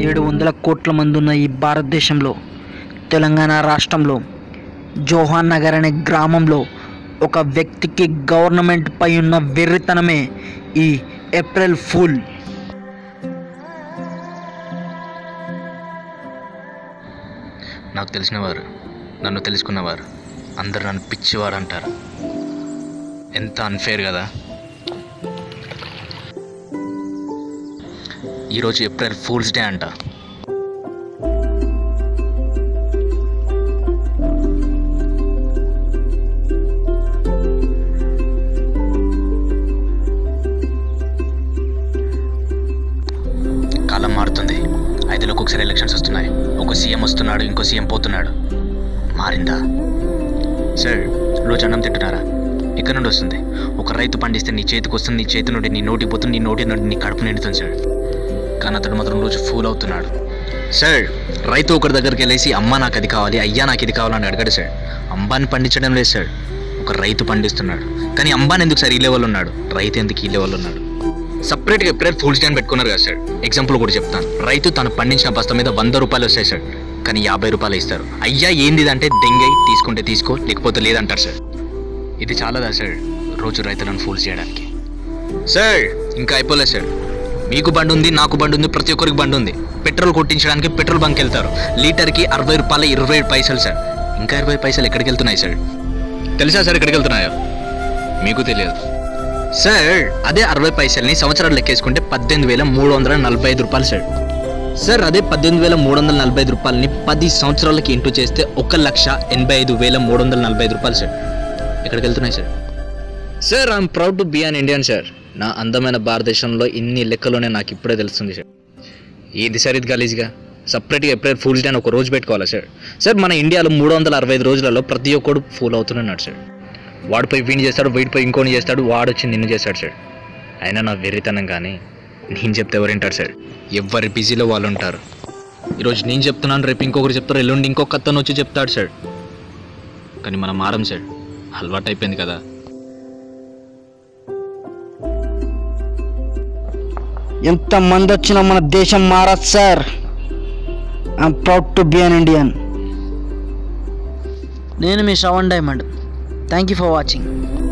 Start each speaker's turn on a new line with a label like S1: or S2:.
S1: ఏడు వందల కోట్ల మంది ఉన్న ఈ భారతదేశంలో తెలంగాణ రాష్ట్రంలో జోహాన్ నగర్ అనే గ్రామంలో ఒక వ్యక్తికి గవర్నమెంట్ పై ఉన్న వెర్రితనమే ఈ ఏప్రిల్ ఫూల్
S2: నాకు తెలిసినవారు నన్ను తెలుసుకున్నవారు అందరు నన్ను పిచ్చివారు అంటారు ఎంత అన్ఫేర్ కదా ఈరోజు ఏప్రిల్ ఫూల్స్ డే అంట కాలం మారుతుంది ఐదులోకి ఒకసారి ఎలక్షన్స్ వస్తున్నాయి ఒక సీఎం వస్తున్నాడు ఇంకో సీఎం పోతున్నాడు మారిందా సార్ రోజు అన్నం తింటున్నారా ఇక్కడ నుండి వస్తుంది ఒక రైతు పండిస్తే నీ చేతికి వస్తుంది నీ చేతి నుండి నీ నోటికి పోతుంది నీ నోటి నుండి నీ కడుపు నిండుతుంది సార్ కానీ అతడు మాత్రం రోజు ఫూల్ అవుతున్నాడు సార్ రైతు ఒకరి దగ్గరికి వెళ్ళేసి అమ్మ నాకు అది కావాలి అయ్యా నాకు ఇది కావాలని అడగడు సార్ అంబాని పండించడం లేదు సార్ ఒక రైతు పండిస్తున్నాడు కానీ అంబాని ఎందుకు సార్ ఈ లెవెల్ ఉన్నాడు రైతు ఎందుకు ఈ లెవెల్ ఉన్నాడు సపరేట్గా ఎప్పుడైతే ఫూల్స్ డే అని పెట్టుకున్నారు కదా సార్ ఎగ్జాంపుల్ కూడా చెప్తాను రైతు తను పండించిన బస్తా మీద వంద రూపాయలు వస్తాయి సార్ కానీ యాభై రూపాయలు ఇస్తారు అయ్యా ఏంది అంటే దెంగై తీసుకుంటే తీసుకో లేకపోతే లేదంటారు సార్ ఇది చాలదా సార్ రోజు రైతులను ఫూల్స్ చేయడానికి సార్ ఇంకా అయిపోలేదు సార్ మీకు బండి ఉంది నాకు బండి ఉంది ప్రతి ఒక్కరికి బండి ఉంది పెట్రోల్ కొట్టించడానికి పెట్రోల్ బంక్ వెళ్తారు లీటర్కి అరవై రూపాయల ఇరవై పైసలు సార్ ఇంకా ఇరవై పైసలు ఎక్కడికి వెళ్తున్నాయి సార్ తెలుసా సార్ ఎక్కడికి వెళ్తున్నాయో మీకు తెలియదు సార్ అదే అరవై పైసల్ని సంవత్సరాలు లెక్కేసుకుంటే పద్దెనిమిది వేల మూడు వందల నలభై ఐదు రూపాయలు సార్ సార్ అదే పద్దెనిమిది వేల మూడు వందల నలభై ఐదు రూపాయలని పది సంవత్సరాలకి ఇంటూ చేస్తే ఒక లక్ష ఎనభై ఐదు వేల మూడు వందల నలభై ఐదు రూపాయలు సార్ ఎక్కడికి వెళ్తున్నాయి sir sir I'm proud to be an Indian sir నా అందమైన భారతదేశంలో ఇన్ని లెక్కలోనే నాకు ఇప్పుడే తెలుస్తుంది సార్ ఏది సార్ ఇది గలీజ్గా సపరేట్గా ఎప్పుడైనా ఫూల్స్ డే అని ఒక రోజు పెట్టుకోవాలా సార్ సార్ మన ఇండియాలో మూడు వందల అరవై ఐదు రోజులలో ప్రతి ఒక్కడు ఫూల్ అవుతున్నాడు సార్ వాడిపై వీడిని చేస్తాడు వీడిపై ఇంకోని చేస్తాడు వాడు వచ్చి నిన్ను చేస్తాడు సార్ అయినా నా వెర్రితనం కానీ నేను చెప్తే ఎవరు వింటారు సార్ ఎవరి బిజీలో వాళ్ళు ఉంటారు ఈరోజు నేను చెప్తున్నాను రేపు ఇంకొకరు చెప్తారు ఎల్లుండి ఇంకొక అతను వచ్చి చెప్తాడు సార్ కానీ మనం మారం సార్ అలవాటు అయిపోయింది కదా
S1: ఎంత మంది వచ్చినా మన దేశం మారదు sir I'm proud to be an Indian నేను మీ Shravan Diamond thank you for watching